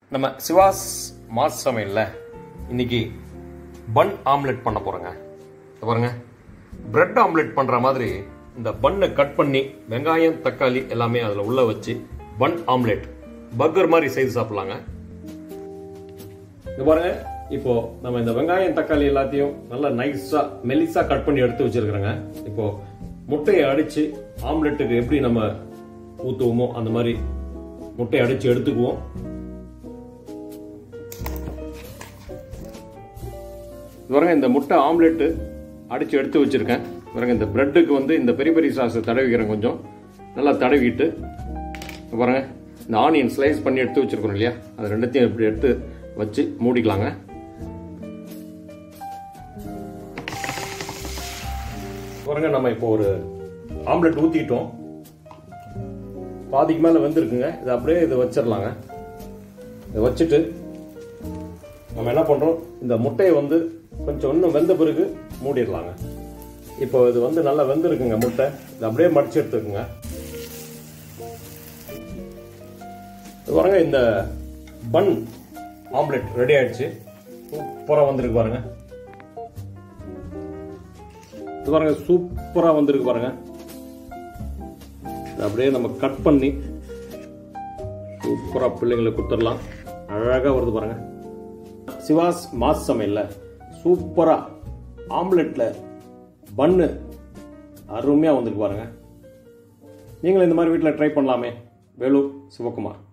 நம்ம சிவாஸ் மாஸ் சமையல்ல இன்னைக்கு பன் ஆம்லெட் பண்ண போறோங்க இத பாருங்க பிரெட் ஆம்லெட் பண்ற மாதிரி இந்த பன்னை கட் பண்ணி வெங்காயம் தக்காளி எல்லாமே அதுல உள்ள வச்சு பன் ஆம்லெட் பர்கர் மாதிரி செய்து சாப்பிடலாங்க இது பாருங்க இப்போ நம்ம இந்த வெங்காயம் தக்காளி எல்லாத்தையும் நல்லா நைஸா மெலிசா கட் பண்ணி எடுத்து வச்சிருக்கிறோங்க இப்போ முட்டையை அடிச்சு ஆம்லெட்டுக்கு எப்படி நம்ம ஊத்துவோமோ அந்த மாதிரி முட்டையை அடிச்சு எடுத்துக்குவோம் இது பாருங்க இந்த முட்டை ஆம்லெட்டு அடிச்சு எடுத்து வச்சிருக்கேன் பாருங்க இந்த பிரெட்டுக்கு வந்து இந்த பெரிய பெரிய சாஸ் தடவிக்கிறேன் கொஞ்சம் நல்லா தடவிட்டு இங்க பாருங்க இந்த ஆனியன் ஸ்லைஸ் பண்ணி எடுத்து வச்சிருக்கோம் இல்லையா அது ரெண்டுத்தையும் இப்படி எடுத்து வச்சு மூடிக்கலாங்க பாருங்க நம்ம இப்போ ஒரு ஆம்லெட் ஊத்திட்டோம் பாதிக்கு மேல வெந்திருக்குங்க இதை அப்படியே இதை வச்சிடலாங்க இதை வச்சுட்டு நம்ம என்ன பண்றோம் இந்த முட்டையை வந்து கொஞ்சம் இன்னும் வெந்த பிறகு மூடிடலாங்க இப்போ இது வந்து நல்லா வெந்திருக்குங்க முட்டை இதை அப்படியே மடிச்சு எடுத்துக்குங்க இது பாருங்க இந்த பன் ஆம்லெட் ரெடி ஆயிடுச்சு சூப்பரா வந்திருக்கு பாருங்க இது பாருங்க சூப்பரா வந்திருக்கு பாருங்க இதை அப்படியே நம்ம கட் பண்ணி சூப்பரா பிள்ளைங்களுக்கு கொடுத்துடலாம் அழகா வருது பாருங்க சிவாஸ் மாஸ் சமையல்ல சூப்பரா ஆம்லெட்ல பன்னு அருமையா வந்திருக்கு பாருங்க நீங்களும் இந்த மாதிரி வீட்டில் ட்ரை பண்ணலாமே வேலூர் சிவகுமார்